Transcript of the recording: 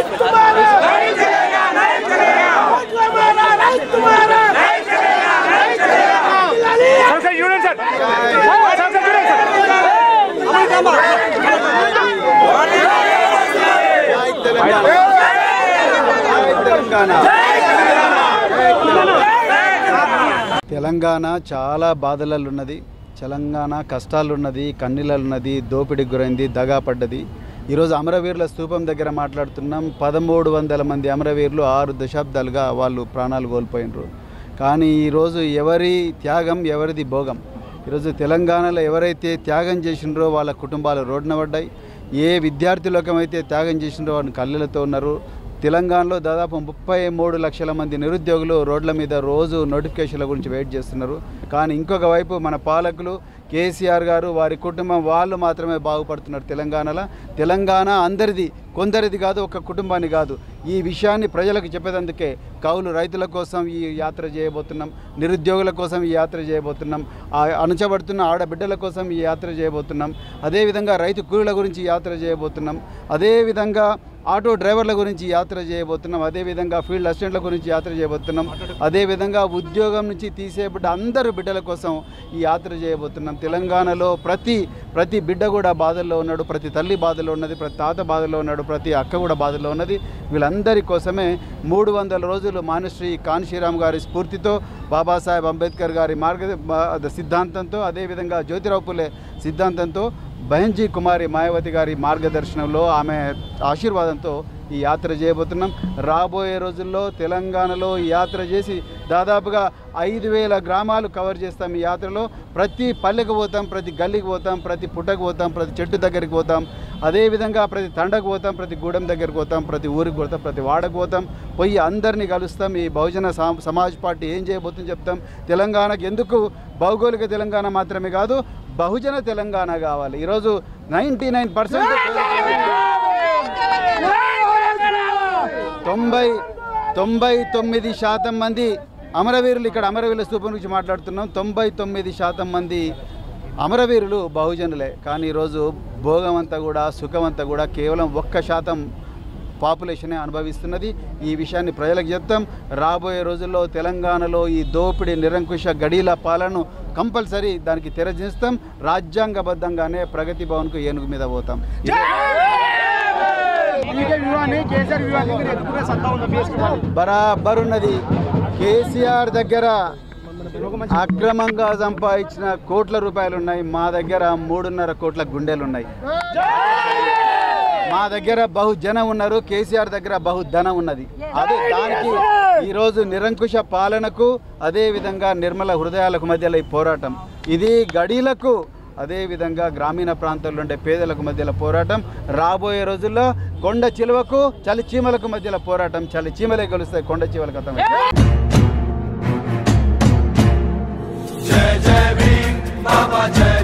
sir union sir sir sir union sir Telangana చాలా బాధలలో ఉన్నది తెలంగాణ కష్టాలు ఉన్నది కన్నీళ్ళు ఉన్నది దోపిడీకి గురైంది దగా పడ్డది ఈరోజు అమరవీరుల స్తూపం దగ్గర మాట్లాడుతున్నాం పదమూడు వందల మంది అమరవీరులు ఆరు దశాబ్దాలుగా వాళ్ళు ప్రాణాలు కోల్పోయినరు కానీ ఈరోజు ఎవరి త్యాగం ఎవరిది భోగం ఈరోజు తెలంగాణలో ఎవరైతే త్యాగం చేసినారో వాళ్ళ కుటుంబాలు రోడ్డున పడ్డాయి ఏ విద్యార్థి లోకం అయితే త్యాగం చేసినారో వాళ్ళు కళ్ళతో ఉన్నారు తెలంగాణలో దాదాపు ముప్పై మూడు లక్షల మంది నిరుద్యోగులు రోడ్ల మీద రోజు నోటిఫికేషన్ల గురించి వెయిట్ చేస్తున్నారు కానీ ఇంకొక వైపు మన పాలకులు కేసీఆర్ గారు వారి కుటుంబం వాళ్ళు మాత్రమే బాగుపడుతున్నారు తెలంగాణలో తెలంగాణ అందరిది కొందరిది కాదు ఒక కుటుంబాన్ని కాదు ఈ విషయాన్ని ప్రజలకు చెప్పేందుకే కౌలు రైతుల కోసం ఈ యాత్ర చేయబోతున్నాం నిరుద్యోగుల కోసం ఈ యాత్ర చేయబోతున్నాం ఆ అణచబడుతున్న ఆడబిడ్డల కోసం ఈ యాత్ర చేయబోతున్నాం అదేవిధంగా రైతు కూలీల గురించి యాత్ర చేయబోతున్నాం అదేవిధంగా ఆటో డ్రైవర్ల గురించి యాత్ర చేయబోతున్నాం అదేవిధంగా ఫీల్డ్ అసిస్టెంట్ల గురించి యాత్ర చేయబోతున్నాం అదేవిధంగా ఉద్యోగం నుంచి తీసేయబడ్డ అందరు బిడ్డల కోసం ఈ యాత్ర చేయబోతున్నాం తెలంగాణలో ప్రతి ప్రతి బిడ్డ కూడా బాధల్లో ఉన్నాడు ప్రతి తల్లి బాధలో ఉన్నది ప్రతి తాత బాధలో ఉన్నాడు ప్రతి అక్క కూడా బాధలో ఉన్నది వీళ్ళందరి కోసమే మూడు వందల రోజులు మానుశ్రీ కాన్షీరామ్ గారి స్ఫూర్తితో బాబాసాహెబ్ అంబేద్కర్ గారి మార్గ మా- సిద్ధాంతంతో అదేవిధంగా జ్యోతిరావు పులే సిద్ధాంతంతో బహన్జీ కుమారి మాయావతి గారి మార్గదర్శనంలో ఆమె ఆశీర్వాదంతో ఈ యాత్ర చేయబోతున్నాం రాబోయే రోజుల్లో తెలంగాణలో ఈ యాత్ర చేసి దాదాపుగా ఐదు వేల గ్రామాలు కవర్ చేస్తాం ఈ యాత్రలో ప్రతి పల్లెకు పోతాం ప్రతి గల్లీకి పోతాం ప్రతి పుట్టకు పోతాం ప్రతి చెట్టు దగ్గరికి పోతాం అదేవిధంగా ప్రతి తండకు పోతాం ప్రతి గూడెం దగ్గరికి పోతాం ప్రతి ఊరికి పోతాం ప్రతి వాడకు పోతాం పోయి అందరినీ కలుస్తాం ఈ బహుజన సా- సమాజ్ పార్టీ ఏం చేయబోతుందో చెప్తాం తెలంగాణకు ఎందుకు భౌగోళిక తెలంగాణ మాత్రమే కాదు బహుజన తెలంగాణ కావాలి ఈరోజు నైంటీ నైన్ పర్సెంట్ తొంభై తొంభై తొమ్మిది శాతం మంది అమరవీరులు ఇక్కడ అమరవీరుల స్తూపం గురించి మాట్లాడుతున్నాం తొంభై తొమ్మిది శాతం మంది అమరవీరులు బహుజనులే కానీ ఈరోజు భోగం అంతా కూడా సుఖం అంతా కూడా కేవలం ఒక్క శాతం పాపులేషనే అనుభవిస్తున్నది ఈ విషయాన్ని ప్రజలకు చెప్తాం రాబోయే రోజుల్లో తెలంగాణలో ఈ దోపిడీ నిరంకుశ గడీల పాలనను కంపల్సరీ దానికి తెరచిస్తాం రాజ్యాంగబద్ధంగానే ప్రగతి భవన్కు ఏనుగు మీద పోతాం ఇదే బరాబర్ ఉన్నది కేసీఆర్ దగ్గర అక్రమంగా సంపాదించిన కోట్ల రూపాయలు ఉన్నాయి మా దగ్గర మూడున్నర కోట్ల గుండెలు ఉన్నాయి మా దగ్గర బహుజనం ఉన్నారు కేసీఆర్ దగ్గర బహుధనం ఉన్నది అదే దానికి ఈరోజు నిరంకుశ పాలనకు అదే విధంగా నిర్మల హృదయాలకు మధ్యలో ఈ పోరాటం ఇది గడీలకు అదే విధంగా గ్రామీణ ప్రాంతాల్లో ఉండే పేదలకు మధ్యలో పోరాటం రాబోయే రోజుల్లో కొండ చిలువకు చలి చీమలకు మధ్యలో పోరాటం చలి చీమలే గెలుస్తాయి కొండ చీమలకు అర్థం జయ జయ భీమ్ బాబా జయ